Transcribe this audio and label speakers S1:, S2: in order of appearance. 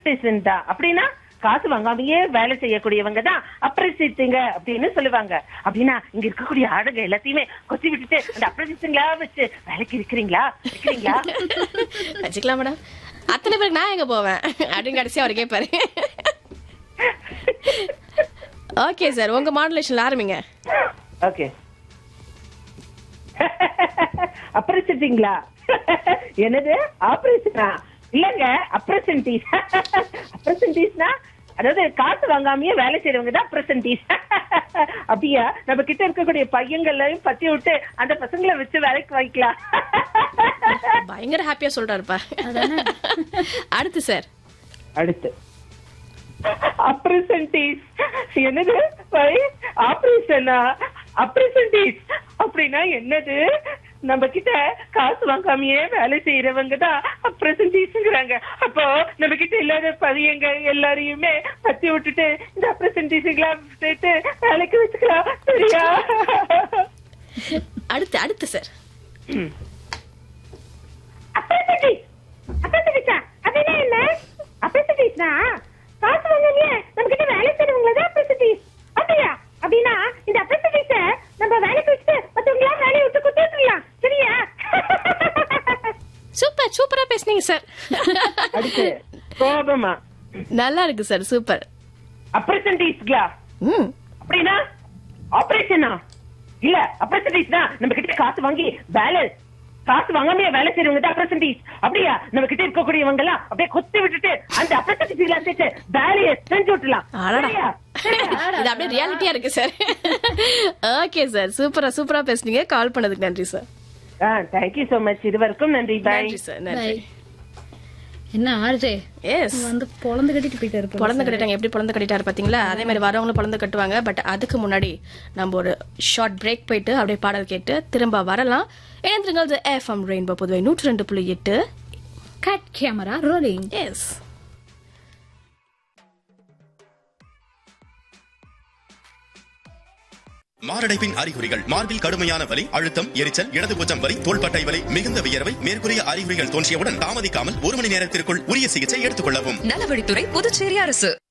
S1: அப்ரிசியன்ட் தான் அப்படின்னா காசு வாங்காமயே வேலை செய்யக்கூடியவங்க தான் அப்ரிசியத்துங்க அப்படின்னு சொல்லுவாங்க அப்படின்னா இங்க இருக்கக்கூடிய ஆளுங்க எல்லாத்தையுமே கொத்தி விட்டுட்டு அந்த அப்ரிசியங்களா வச்சு வேலைக்கு இருக்கிறீங்களா இருக்கிறீங்களா
S2: வச்சுக்கலாம் மேடம் அத்தனை பேருக்கு நான் எங்க போவேன் அப்படின்னு கடைசியா அவர் கேட்பாரு ஓகே சார் உங்க மாடுலேஷன்ல ஆரம்பிங்க
S1: ஓகே அப்ரிசியட்டிங்களா என்னது ஆபரேஷனா இல்லங்க அப்ரசன்டீஸ் அப்ரசன்டீஸ்னா அதாவது காசு வாங்காமயே வேலை செய்யறவங்க தான் அப்ரசன்டீஸ் அப்படியா நம்ம கிட்ட இருக்கக்கூடிய பையங்களையும் பத்தி விட்டு அந்த பசங்களை வச்சு வேலைக்கு வைக்கலாம்
S2: பயங்கர ஹாப்பியா சொல்றாருப்பா அடுத்து சார்
S1: அடுத்து அப்ரசன்டீஸ் என்னது ஆபரேஷனா அப்ரசன்டீஸ் அப்படின்னா என்னது நம்ம கிட்ட காசு வாங்காமயே வேலை செய்யறவங்க தான் அப்ரசன்டீஸ்ங்கிறாங்க அப்போ நம்ம கிட்ட இல்லாத பையங்க எல்லாரையுமே பத்தி விட்டுட்டு இந்த அப்ரசன்டீஸ்ங்களா விட்டுட்டு வேலைக்கு வச்சுக்கலாம் சரியா
S2: அடுத்து அடுத்து சார்
S1: அப்ரசன்டீஸ் அப்ரசன்டீஸா அப்படின்னா என்ன அப்ரசன்டீஸ்னா காசு வாங்காமயே நம்ம கிட்ட வேலை செய்யறவங்க தான் அப்ரசன்டீஸ் அப்படியா அப்படின்னா இந்த அப்ரசன்டீஸ நம்ம வேலைக்கு வச்சுட்டு மத்தவங்களா வேலையை விட்டு குத்துக்கலாம் சரியா
S2: சூப்பர் சூப்பரா பேசுனீங்க சார்
S1: அடுத்து கோபமா
S2: நல்லா இருக்கு சார் சூப்பர்
S1: அப்ரசன்டீஸ்களா
S2: ம்
S1: அப்படின்னா ஆபரேஷனா இல்ல அப்ரசன்டீஸ் தான் நம்ம கிட்ட காசு வாங்கி வேலை காசு வாங்காமயே வேலை செய்யறவங்க தான் அப்ரசன்டீஸ் அப்படியா நம்ம கிட்ட இருக்கக்கூடியவங்க எல்லாம் அப்படியே கொத்தி விட்டுட்டு அந்த அப்ரசன்டீஸ்களா சேர்த்து வேலையை செஞ்சு விட்டுலாம்
S2: அடடா.
S1: சரியா? சரியா?
S2: இது அப்படியே ரியாலிட்டியா இருக்கு சார் ஓகே சார் சூப்பரா சூப்பரா பேசுனீங்க கால் பண்ணதுக்கு நன்றி சார்
S1: ஆ தேங்க்யூ சோ மச் இதுவரைக்கும் நன்றி பாய்
S2: நன்றி சார் நன்றி
S3: Bye. என்ன ஆர்ஜே
S2: எஸ்
S3: வந்து பொழந்து கட்டிட்டு போயிட்டாரு போல.
S2: பிறந்து கட்டிட்டாங்க எப்படி பிறந்து கட்டிட்டாரு பாத்தீங்களா அதே மாதிரி வரவங்களும் பிறந்து கட்டுவாங்க பட் அதுக்கு முன்னாடி நம்ம ஒரு ஷார்ட் பிரேக் போயிட்டு அப்படியே பாடல் கேட்டு திரும்ப வரலாம் எழுந்திருங்கள் எஃப்எம் ரெயின்போ புதுவை நூற்றி ரெண்டு புள்ளி எட்டு
S3: கட் கேமரா ரோலிங்
S2: எஸ்
S4: மாரடைப்பின் அறிகுறிகள் மார்பில் கடுமையான வலி அழுத்தம் எரிச்சல் இடது புஜம் வலி தோள்பட்டை வலி மிகுந்த வியர்வை மேற்கூறிய அறிகுறிகள் தோன்றியவுடன் தாமதிக்காமல் ஒரு மணி நேரத்திற்குள் உரிய சிகிச்சை எடுத்துக் கொள்ளவும்
S5: நலவழித்துறை புதுச்சேரி அரசு